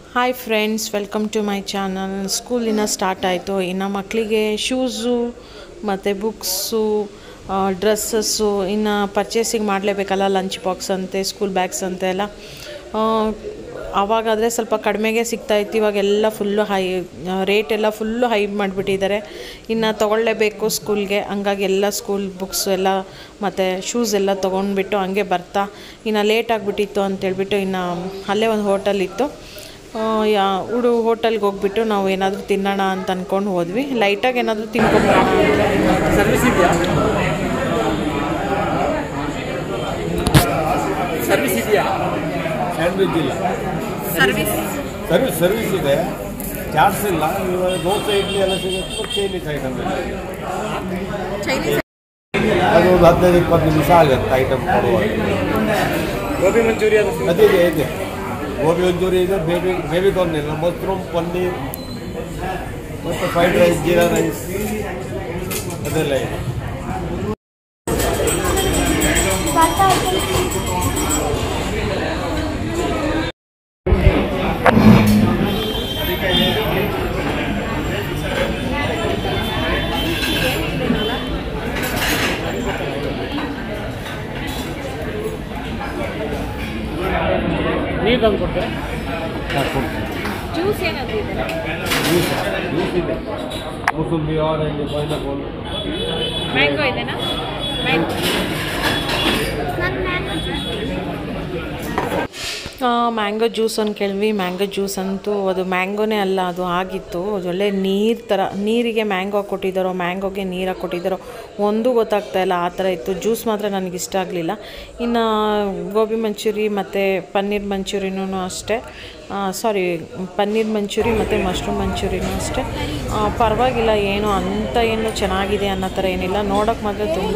hi friends welcome to my channel ಸ್ಕೂಲಿನ start ಆಯಿತು ಇನ್ನು ಮಕ್ಕಳಿಗೆ ಶೂಸು ಮತ್ತು ಬುಕ್ಸು ಡ್ರೆಸ್ಸಸ್ಸು ಇನ್ನು ಪರ್ಚೇಸಿಂಗ್ ಮಾಡಲೇಬೇಕಲ್ಲ ಲಂಚ್ ಬಾಕ್ಸ್ ಅಂತೆ ಸ್ಕೂಲ್ ಬ್ಯಾಗ್ಸ್ ಅಂತೆ ಎಲ್ಲ ಆ, ಆವಾಗಾದರೆ ಸ್ವಲ್ಪ ಕಡಿಮೆಗೆ ಸಿಗ್ತಾಯಿತ್ತು ಇವಾಗೆಲ್ಲ ಫುಲ್ಲು ಹೈ ರೇಟ್ ಎಲ್ಲ ಫುಲ್ಲು ಹೈ ಮಾಡಿಬಿಟ್ಟಿದ್ದಾರೆ ಇನ್ನು ತೊಗೊಳ್ಳೇಬೇಕು ಸ್ಕೂಲ್ಗೆ ಹಂಗಾಗಿ ಎಲ್ಲ ಸ್ಕೂಲ್ ಬುಕ್ಸ್ ಎಲ್ಲ ಮತ್ತು ಶೂಸ್ ಎಲ್ಲ ತೊಗೊಂಡ್ಬಿಟ್ಟು ಹಂಗೆ ಬರ್ತಾ ಇನ್ನು ಲೇಟ್ ಆಗಿಬಿಟ್ಟಿತ್ತು ಅಂತೇಳ್ಬಿಟ್ಟು ಇನ್ನು ಅಲ್ಲೇ ಒಂದು ಹೋಟೆಲ್ ಇತ್ತು ಆ, ಯಾ ಹುಡು ಹೋಟೆಲ್ಗೆ ಹೋಗ್ಬಿಟ್ಟು ನಾವು ಏನಾದರೂ ತಿನ್ನೋಣ ಅಂತ ಅಂದ್ಕೊಂಡು ಹೋದ್ವಿ ಲೈಟಾಗಿ ಏನಾದರೂ ತಿನ್ಕೊಂಬರೋಣ ಅಂತ ಸರ್ವಿಸ್ ಇದೆಯಾ ಸರ್ವಿಸ್ ಇದೆಯಾ ಸ್ಯಾಂಡ್ವಿಚ್ ಇಲ್ಲ ಸರ್ವಿಸ್ ಸರ್ವಿಸ್ ಸರ್ವಿಸ್ ಇದೆ ಚಾರ್ಜ್ ಇಲ್ಲ ಇವಾಗ ದೋಸೆ ಇಡ್ಲಿ ಎಲ್ಲ ಸಿಗುತ್ತೆ ಚೈನೀಸ್ ಐಟಮ್ ಅದು ಒಂದು ಹದಿನೈದು ಇಪ್ಪತ್ತು ನಿಮಿಷ ಆಗುತ್ತೆ ಐಟಮ್ ಕೊಡುವಾಗ ಗೋಬಿ ಮಂಚೂರಿಯನ್ ಅದೇ ಇದೆ ಇದೆ ಗೋಬಿ ಮಂಚೂರಿ ಇದೆ ಬೇಬಿ ಬೇಬಿ ಕಾರ್ನ್ ಇಲ್ಲ ಮಶ್ರೂಮ್ ಪನ್ನೀರ್ ಮತ್ತು ಫ್ರೈಡ್ ರೈಸ್ ಜೀರಾ ರೈಸ್ ಅದೆಲ್ಲ ಇದೆ ನೀರು ತಂದು ಕೊಡ್ತಾರೆ ಜ್ಯೂಸ್ ಏನಾದರೂ ಇದೆ ಜ್ಯೂಸ್ ಜ್ಯೂಸ್ ಇದೆ ಮೂಸಂಬಿ ಆರೆಂಜ್ ಪೈನಾಪಲ್ ಮ್ಯಾಂಗೋ ಇದೆನಾ ಮ್ಯಾಂಗೋ ಮ್ಯಾಂಗೋ ಜ್ಯೂಸ್ ಅಂತ ಕೇಳಿದ್ವಿ ಮ್ಯಾಂಗೋ ಜ್ಯೂಸ್ ಅಂತೂ ಅದು ಮ್ಯಾಂಗೋನೇ ಅಲ್ಲ ಅದು ಆಗಿತ್ತು ಅದು ಒಳ್ಳೆ ನೀರು ಥರ ನೀರಿಗೆ ಮ್ಯಾಂಗೋ ಕೊಟ್ಟಿದ್ದಾರೋ ಮ್ಯಾಂಗೋಗೆ ನೀರು ಕೊಟ್ಟಿದ್ದಾರೋ ಒಂದೂ ಗೊತ್ತಾಗ್ತಾ ಇಲ್ಲ ಆ ಥರ ಇತ್ತು ಜ್ಯೂಸ್ ಮಾತ್ರ ನನಗೆ ಇಷ್ಟ ಆಗಲಿಲ್ಲ ಇನ್ನು ಗೋಬಿ ಮಂಚೂರಿ ಮತ್ತು ಪನ್ನೀರ್ ಮಂಚೂರಿನೂ ಅಷ್ಟೇ ಸಾರಿ ಪನ್ನೀರ್ ಮಂಚೂರಿ ಮತ್ತು ಮಶ್ರೂಮ್ ಮಂಚೂರಿನೂ ಅಷ್ಟೇ ಆ, ಪರವಾಗಿಲ್ಲ ಏನು ಅಂಥ ಏನು ಚೆನ್ನಾಗಿದೆ ಅನ್ನೋ ಥರ ಏನಿಲ್ಲ ನೋಡೋಕೆ ಮಾತ್ರ ತುಂಬ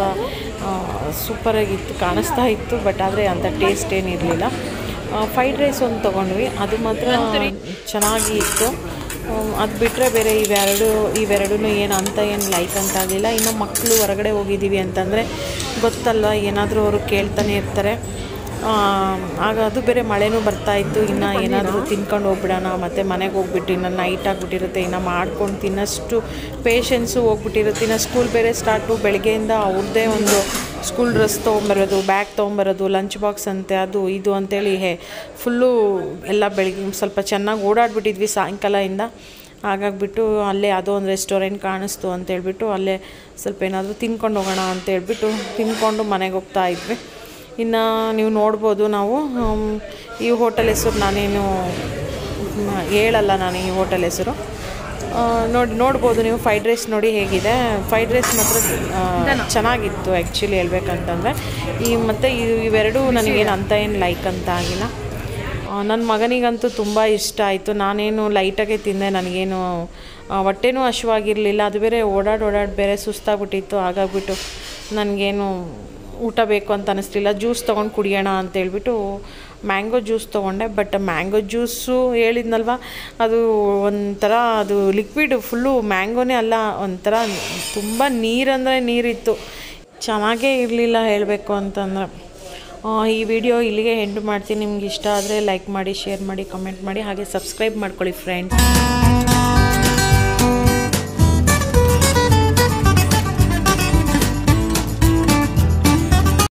ಸೂಪರಾಗಿತ್ತು ಕಾಣಿಸ್ತಾ ಇತ್ತು ಬಟ್ ಆದರೆ ಅಂಥ ಟೇಸ್ಟ್ ಏನಿರಲಿಲ್ಲ ಫ್ರೈಡ್ ರೈಸ್ ಒಂದು ತೊಗೊಂಡ್ವಿ ಅದು ಮಾತ್ರ ಚೆನ್ನಾಗಿ ಇತ್ತು ಅದು ಬಿಟ್ಟರೆ ಬೇರೆ ಇವೆರಡು ಇವೆರಡೂ ಏನು ಅಂತ ಏನು ಲೈಕ್ ಅಂತ ಆಗಲಿಲ್ಲ ಇನ್ನು ಮಕ್ಕಳು ಹೊರಗಡೆ ಹೋಗಿದ್ದೀವಿ ಅಂತಂದರೆ ಗೊತ್ತಲ್ವ ಏನಾದರೂ ಅವರು ಕೇಳ್ತಾನೆ ಇರ್ತಾರೆ ಆ, ಆಗ ಅದು ಬೇರೆ ಮಳೆನೂ ಬರ್ತಾ ಇತ್ತು ಇನ್ನು ಏನಾದರೂ ತಿನ್ಕೊಂಡು ಹೋಗ್ಬಿಡೋಣ ಮತ್ತು ಮನೆಗೆ ಹೋಗ್ಬಿಟ್ಟು ಇನ್ನು ನೈಟ್ ಆಗಿಬಿಟ್ಟಿರುತ್ತೆ ಇನ್ನು ಮಾಡ್ಕೊಂಡು ತಿನ್ನಷ್ಟು ಪೇಷನ್ಸು ಹೋಗ್ಬಿಟ್ಟಿರುತ್ತೆ ಇನ್ನು ಸ್ಕೂಲ್ ಬೇರೆ ಸ್ಟಾರ್ಟು ಬೆಳಗ್ಗೆಯಿಂದ ಅವ್ರದ್ದೇ ಒಂದು ಸ್ಕೂಲ್ ಡ್ರೆಸ್ ತೊಗೊಂಬರೋದು ಬ್ಯಾಗ್ ತೊಗೊಂಬರೋದು ಲಂಚ್ ಬಾಕ್ಸ್ ಅಂತೆ ಅದು ಇದು ಅಂತೇಳಿ ಹೇ ಫುಲ್ಲು ಎಲ್ಲ ಬೆಳಗ್ಗೆ ಸ್ವಲ್ಪ ಚೆನ್ನಾಗಿ ಓಡಾಡ್ಬಿಟ್ಟಿದ್ವಿ ಸಾಯಂಕಾಲದಿಂದ ಹಾಗಾಗ್ಬಿಟ್ಟು ಅಲ್ಲೇ ಯಾವುದೋ ಒಂದು ರೆಸ್ಟೋರೆಂಟ್ ಕಾಣಿಸ್ತು ಅಂತೇಳ್ಬಿಟ್ಟು ಅಲ್ಲೇ ಸ್ವಲ್ಪ ಏನಾದರೂ ತಿನ್ಕೊಂಡು ಹೋಗೋಣ ಅಂತೇಳ್ಬಿಟ್ಟು ತಿನ್ಕೊಂಡು ಮನೆಗೆ ಹೋಗ್ತಾ ಇದ್ವಿ ಇನ್ನು ನೀವು ನೋಡ್ಬೋದು ನಾವು ಹ್ಮ್, ಈ ಹೋಟೆಲ್ ಹೆಸರು ನಾನೇನು ಮ್, ಹೇಳಲ್ಲ ನಾನು ಈ ಹೋಟೆಲ್ ಹೆಸರು ಆ, ನೋಡಿ ನೋಡ್ಬೋದು ನೀವು ಫ್ರೈಡ್ ರೈಸ್ ನೋಡಿ ಹೇಗಿದೆ ಫ್ರೈಡ್ ರೈಸ್ ಮಾತ್ರ ಆ, ಚೆನ್ನಾಗಿತ್ತು ಆ್ಯಕ್ಚುಲಿ ಹೇಳ್ಬೇಕಂತಂದರೆ ಈ ಮತ್ತು ಇವೆರಡೂ ನನಗೇನು ಅಂತ ಏನು ಲೈಕ್ ಅಂತ ಆಗಿಲ್ಲ ನನ್ನ ಮಗನಿಗಂತೂ ತುಂಬ ಇಷ್ಟ ಆಯಿತು ನಾನೇನು ಲೈಟಾಗೆ ತಿಂದೆ ನನಗೇನು ಆ, ಹೊಟ್ಟೆನೂ ಹಶ್ವಾಗಿರಲಿಲ್ಲ ಅದು ಬೇರೆ ಓಡಾಡಿ ಓಡಾಡಿ ಬೇರೆ ಸುಸ್ತಾಗ್ಬಿಟ್ಟಿತ್ತು ಹಾಗಾಗ್ಬಿಟ್ಟು ನನಗೇನು ಊಟ ಬೇಕು ಅಂತ ಅನ್ನಿಸ್ಲಿಲ್ಲ ಜ್ಯೂಸ್ ತೊಗೊಂಡು ಕುಡಿಯೋಣ ಅಂತೇಳ್ಬಿಟ್ಟು ಮ್ಯಾಂಗೋ ಜ್ಯೂಸ್ ತೊಗೊಂಡೆ ಬಟ್ ಮ್ಯಾಂಗೋ ಜ್ಯೂಸು ಹೇಳಿದ್ನಲ್ವ ಅದು ಒಂಥರ ಅದು ಲಿಕ್ವಿಡ್ ಫುಲ್ಲು ಮ್ಯಾಂಗೋನೇ ಅಲ್ಲ ಒಂಥರ ತುಂಬ ನೀರಂದರೆ ನೀರಿತ್ತು ಚೆನ್ನಾಗೇ ಇರಲಿಲ್ಲ ಹೇಳಬೇಕು ಅಂತಂದ್ರೆ ಆ, ಈ ವಿಡಿಯೋ ಇಲ್ಲಿಗೆ ಎಂಡ್ ಮಾಡ್ತೀನಿ ನಿಮ್ಗೆ ಇಷ್ಟ ಆದರೆ ಲೈಕ್ ಮಾಡಿ ಶೇರ್ ಮಾಡಿ ಕಮೆಂಟ್ ಮಾಡಿ ಹಾಗೆ ಸಬ್ಸ್ಕ್ರೈಬ್ ಮಾಡ್ಕೊಳ್ಳಿ ಫ್ರೆಂಡ್ಸ್